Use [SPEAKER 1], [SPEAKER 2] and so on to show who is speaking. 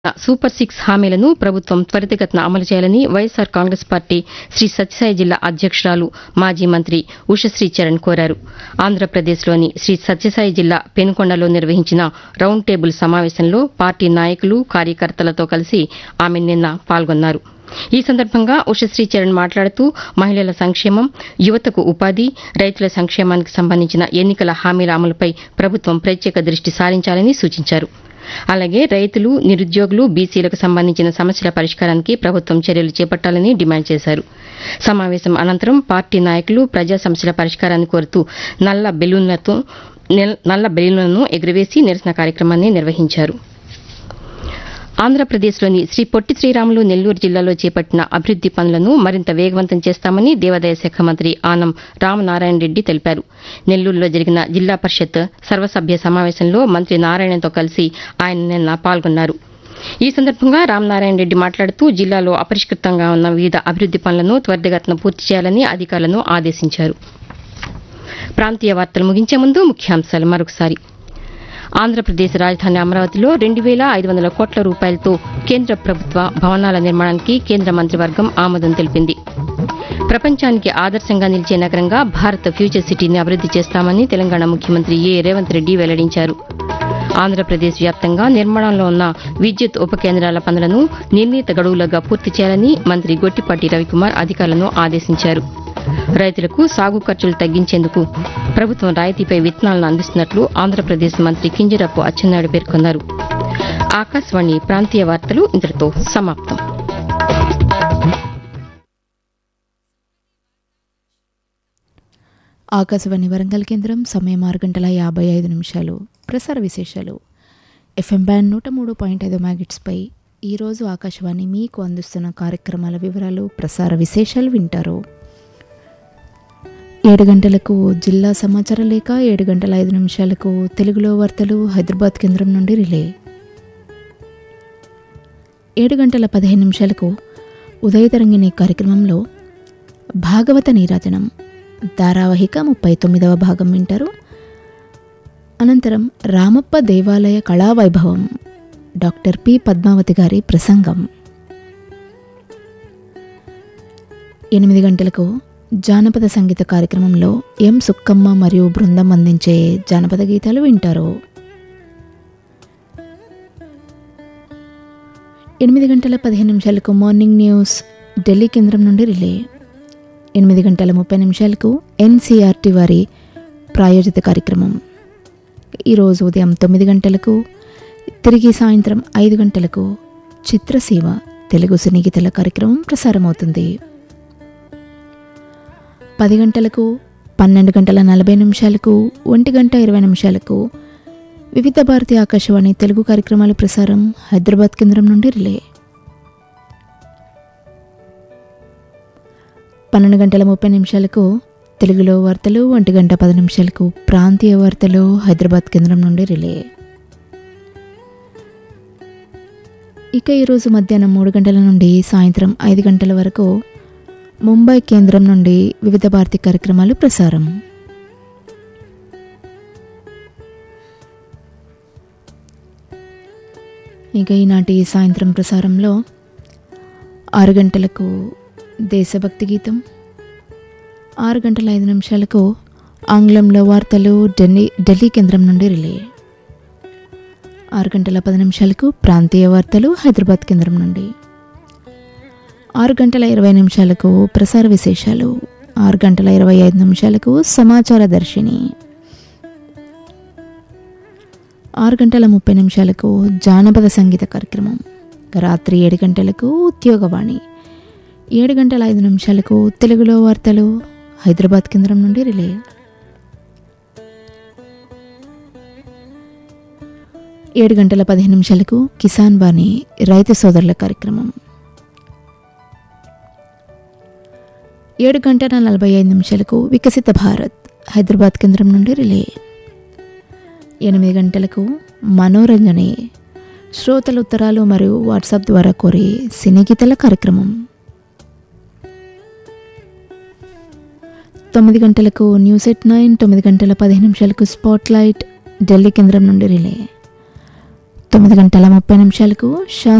[SPEAKER 1] super six హామీలను ప్రభుత్వం త్వరితగతిన అమలు చేయాలని వైఎస్సార్ కాంగ్రెస్ పార్టీ శ్రీ సత్యసాయి జిల్లా అధ్యక్షురాలు మాజీ మంత్రి ఉషశ్రీ చరణ్ కోరారు ఆంధ్రప్రదేశ్లోని శ్రీ సత్యసాయి జిల్లా పెనుకొండలో నిర్వహించిన రౌండ్ టేబుల్ సమావేశంలో పార్టీ నాయకులు కార్యకర్తలతో కలిసి ఆమె నిన్న పాల్గొన్నారు ఈ సందర్భంగా ఉషశ్రీ చరణ్ మాట్లాడుతూ మహిళల సంక్షేమం యువతకు ఉపాధి రైతుల సంక్షేమానికి సంబంధించిన ఎన్నికల హామీల అమలుపై ప్రభుత్వం ప్రత్యేక దృష్టి సారించాలని సూచించారు అలాగే రైతులు నిరుద్యోగులు బీసీలకు సంబంధించిన సమస్యల పరిష్కారానికి ప్రభుత్వం చర్యలు చేపట్టాలని డిమాండ్ చేశారు సమావేశం అనంతరం పార్టీ నాయకులు ప్రజా సమస్యల పరిష్కారాన్ని కోరుతూ నల్ల బెలూన్లతో నెల్- నల్ల బెలూన్లను ఎగురవేసి నిరసన కార్యక్రమాన్ని నిర్వహించారు ఆంధ్రప్రదేశ్లోని శ్రీ పొట్టి శ్రీరాములు నెల్లూరు జిల్లాలో చేపట్టిన అభివృద్ది పనులను మరింత వేగవంతం చేస్తామని దేవాదాయ శాఖ మంత్రి ఆనం రామనారాయణ రెడ్డి తెలిపారు నెల్లూరులో జరిగిన జిల్లా పరిషత్ సర్వసభ్య సమావేశంలో మంత్రి నారాయణతో కలిసి ఆయన నిన్న పాల్గొన్నారు ఈ సందర్భంగా రామనారాయణ రెడ్డి మాట్లాడుతూ జిల్లాలో అపరిష్కృతంగా ఉన్న వివిధ అభివృద్ది పనులను త్వరితగతిన పూర్తి చేయాలని అధికారులను ఆదేశించారు ప్రాంతీయ వార్తలు ముగించే ముందు ముఖ్యాంశాలు మరొకసారి ఆంధ్రప్రదేశ్ రాజధాని అమరావతిలో రెండు వేల ఐదు వందల కోట్ల రూపాయలతో కేంద్ర ప్రభుత్వ భవనాల నిర్మాణానికి కేంద్ర మంత్రివర్గం ఆమోదం తెలిపింది ప్రపంచానికి ఆదర్శంగా నిలిచే నగరంగా భారత్ ఫ్యూచర్ సిటీని అభివృద్ది చేస్తామని తెలంగాణ ముఖ్యమంత్రి ఏ రేవంత్ రెడ్డి వెల్లడించారు ఆంధ్రప్రదేశ్ వ్యాప్తంగా నిర్మాణంలో ఉన్న విద్యుత్ ఉప కేంద్రాల పనులను నిర్ణీత గడువులుగా పూర్తి చేయాలని మంత్రి గొట్టిపాటి రవికుమార్ అధికారులను ఆదేశించారు రైతులకు సాగు ఖర్చులు తగ్గించేందుకు ప్రభుత్వం రాయితీపై విత్తనాలను అందిస్తున్నట్లు ఆంధ్రప్రదేశ్ మంత్రి కింజరాపు అచ్చెన్నాయుడు పేర్కొన్నారు ఆకాశవాణి ప్రాంతీయ వార్తలు ఇంతటితో సమాప్తం
[SPEAKER 2] ఆకాశవాణి వరంగల్ కేంద్రం సమయం ఆరు గంటల యాభై ఐదు నిమిషాలు ప్రసార విశేషాలు ఎఫ్ఎం బ్యాండ్ నూట మూడు పాయింట్ ఐదు మ్యాగిట్స్పై ఈరోజు ఆకాశవాణి మీకు అందిస్తున్న కార్యక్రమాల వివరాలు ప్రసార విశేషాలు వింటారు ఏడు గంటలకు జిల్లా సమాచార లేఖ ఏడు గంటల ఐదు నిమిషాలకు తెలుగులో వార్తలు హైదరాబాద్ కేంద్రం నుండి రిలే ఏడు గంటల పదిహేను నిమిషాలకు ఉదయతరంగిణి కార్యక్రమంలో భాగవత నీరాజనం ధారావాహిక ముప్పై తొమ్మిదవ భాగం వింటారు అనంతరం రామప్ప దేవాలయ కళావైభవం డాక్టర్ పి పద్మావతి గారి ప్రసంగం ఎనిమిది గంటలకు జానపద సంగీత కార్యక్రమంలో ఎం సుక్కమ్మ మరియు బృందం అందించే జానపద గీతాలు వింటారు ఎనిమిది గంటల పదిహేను నిమిషాలకు మార్నింగ్ న్యూస్ ఢిల్లీ కేంద్రం నుండి రిలే ఎనిమిది గంటల ముప్పై నిమిషాలకు ఎన్సీఆర్టీ వారి ప్రాయోజిత కార్యక్రమం ఈరోజు ఉదయం తొమ్మిది గంటలకు తిరిగి సాయంత్రం ఐదు గంటలకు చిత్రసీమ తెలుగు సినీ గీతల కార్యక్రమం ప్రసారమవుతుంది పది గంటలకు పన్నెండు గంటల నలభై నిమిషాలకు ఒంటి గంట ఇరవై నిమిషాలకు వివిధ భారతి ఆకాశవాణి తెలుగు కార్యక్రమాల ప్రసారం హైదరాబాద్ కేంద్రం నుండి రిలే పన్నెండు గంటల ముప్పై నిమిషాలకు తెలుగులో వార్తలు ఒంటి గంట పది నిమిషాలకు ప్రాంతీయ వార్తలు హైదరాబాద్ కేంద్రం నుండి రిలే ఇక ఈరోజు మధ్యాహ్నం మూడు గంటల నుండి సాయంత్రం ఐదు గంటల వరకు ముంబై కేంద్రం నుండి వివిధ భారతి కార్యక్రమాలు ప్రసారం ఇక ఈనాటి సాయంత్రం ప్రసారంలో ఆరు గంటలకు దేశభక్తి గీతం ఆరు గంటల ఐదు నిమిషాలకు ఆంగ్లంలో వార్తలు ఢిల్లీ ఢిల్లీ కేంద్రం నుండి రిలే ఆరు గంటల పది నిమిషాలకు ప్రాంతీయ వార్తలు హైదరాబాద్ కేంద్రం నుండి ఆరు గంటల ఇరవై నిమిషాలకు ప్రసార విశేషాలు ఆరు గంటల ఇరవై ఐదు నిమిషాలకు సమాచార దర్శిని ఆరు గంటల ముప్పై నిమిషాలకు జానపద సంగీత కార్యక్రమం రాత్రి ఏడు గంటలకు ఉద్యోగవాణి ఏడు గంటల ఐదు నిమిషాలకు తెలుగులో వార్తలు హైదరాబాద్ కేంద్రం నుండి రిలే ఏడు గంటల పదిహేను నిమిషాలకు కిసాన్ వాణి రైతు సోదరుల కార్యక్రమం ఏడు గంటల నలభై ఐదు నిమిషాలకు వికసిత భారత్ హైదరాబాద్ కేంద్రం నుండి రిలే ఎనిమిది గంటలకు మనోరంజనే శ్రోతల ఉత్తరాలు మరియు వాట్సాప్ ద్వారా కోరే సినీ గీతల కార్యక్రమం తొమ్మిది గంటలకు న్యూస్ ఎట్ నైన్ తొమ్మిది గంటల పదిహేను నిమిషాలకు స్పాట్ లైట్ ఢిల్లీ కేంద్రం నుండి రిలే తొమ్మిది గంటల ముప్పై నిమిషాలకు షా